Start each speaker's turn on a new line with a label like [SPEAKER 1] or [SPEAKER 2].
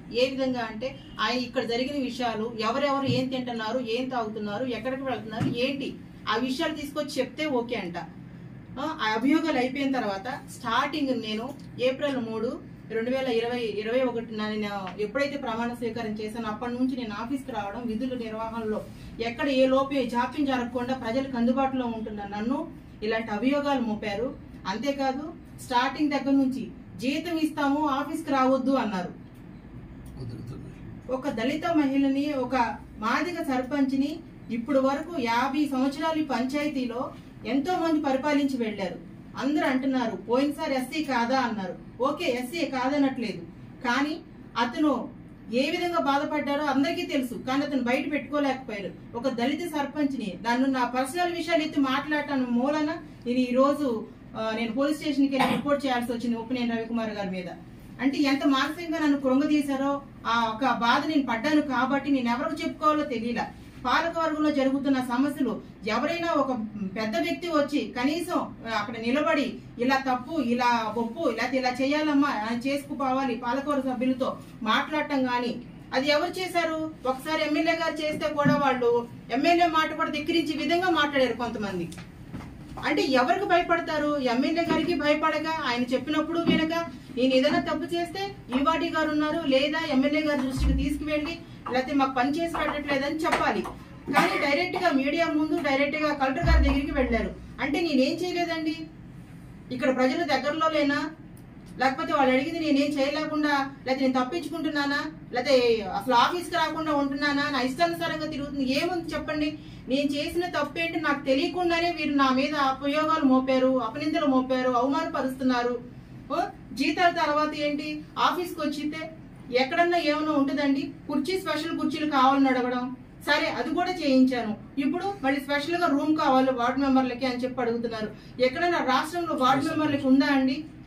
[SPEAKER 1] ఏ విధంగా అంటే ఆయన ఇక్కడ జరిగిన విషయాలు ఎవరెవరు ఏం తింటున్నారు ఏం తాగుతున్నారు ఎక్కడికి వెళ్తున్నారు ఏంటి ఆ విషయాలు తీసుకొచ్చి చెప్తే ఓకే అంట ఆ ఆ అభియోగాలు అయిపోయిన తర్వాత స్టార్టింగ్ నేను ఏప్రిల్ మూడు రెండు వేల ఇరవై ఇరవై ఒకటిన నేను ఎప్పుడైతే ప్రమాణ స్వీకారం చేశానో అప్పటి నుంచి నేను ఆఫీస్కి రావడం విధుల నిర్వహణలో ఎక్కడ ఏ లోపే జాప్యం జరగకుండా ప్రజలకు అందుబాటులో ఉంటున్న నన్ను ఇలాంటి అభియోగాలు మోపారు అంతేకాదు స్టార్టింగ్ దగ్గర నుంచి జీతం ఇస్తాము ఆఫీస్కి రావద్దు అన్నారు
[SPEAKER 2] కుదురుతుంది
[SPEAKER 1] ఒక దళిత మహిళని ఒక మాదిగ సర్పంచ్ని ఇప్పుడు వరకు యాభై సంవత్సరాలు ఈ పంచాయతీలో ఎంతో మంది పరిపాలించి వెళ్ళారు అందరూ అంటున్నారు పోయినసారి ఎస్సీ కాదా అన్నారు ఓకే ఎస్సీ కాదనట్లేదు కానీ అతను ఏ విధంగా బాధపడ్డారో అందరికీ తెలుసు కానీ అతను బయట పెట్టుకోలేకపోయారు ఒక దళిత సర్పంచ్ని నన్ను నా పర్సనల్ విషయాలు ఎత్తి మాట్లాడటం మూలన నేను ఈ రోజు ఆ, నేను పోలీస్ స్టేషన్కి వెళ్ళి రిపోర్ట్ చేయాల్సి వచ్చింది ఉప్పునేని రవికుమార్ గారి మీద అంటే ఎంత మానసికంగా నన్ను కృంగదీశారో ఆ ఒక బాధ నేను పడ్డాను కాబట్టి నేను ఎవరికి చెప్పుకోవాలో తెలియలా పాలకవర్గంలో జరుగుతున్న సమస్యలు ఎవరైనా ఒక పెద్ద వ్యక్తి వచ్చి కనీసం అక్కడ నిలబడి ఇలా తప్పు ఇలా ఒప్పు ఇలా ఇలా చేయాలమ్మా అని చేసుకుపోవాలి పాలకవర్గ సభ్యులతో మాట్లాడటం గాని అది ఎవరు చేశారు ఒకసారి ఎమ్మెల్యే గారు చేస్తే కూడా వాళ్ళు ఎమ్మెల్యే మాట కూడా ధిక్కరించే విధంగా మాట్లాడారు కొంతమంది అంటే ఎవరికి భయపడతారు ఎమ్మెల్యే గారికి భయపడక ఆయన చెప్పినప్పుడు వినక నేను ఏదైనా తప్పు చేస్తే ఈవాటి గారు ఉన్నారు లేదా ఎమ్మెల్యే గారి దృష్టికి తీసుకువెళ్ళి లేకపోతే మాకు పని చేసి పెట్టట్లేదని చెప్పాలి కానీ డైరెక్ట్ గా మీడియా ముందు డైరెక్ట్ గా కలెక్టర్ గారి దగ్గరికి వెళ్ళారు అంటే నేనేం చేయలేదండి ఇక్కడ ప్రజల దగ్గరలో లేనా లేకపోతే వాళ్ళు అడిగింది నేనేం చేయలేకుండా లేకపోతే నేను తప్పించుకుంటున్నానా లేకపోతే అసలు ఆఫీస్కి రాకుండా ఉంటున్నానా నా ఇష్టానుసారంగా తిరుగుతుంది ఏముంది చెప్పండి నేను చేసిన తప్పేంటి నాకు తెలియకుండానే వీరు నా మీద అపయోగాలు మోపారు అపనిందలు మోపారు అవమానపరుస్తున్నారు ఓ, జీతాల తర్వాత ఏంటి ఆఫీస్కి వచ్చితే ఎక్కడన్నా ఏమైనా ఉంటుందండి కుర్చీ స్పెషల్ కుర్చీలు కావాలని అడగడం సరే అది కూడా చేయించాను ఇప్పుడు మళ్ళీ స్పెషల్ గా రూమ్ కావాలి వార్డు మెంబర్లకి అని చెప్పి అడుగుతున్నారు ఎక్కడైనా రాష్ట్రంలో వార్డు మెంబర్లకి ఉందా అండి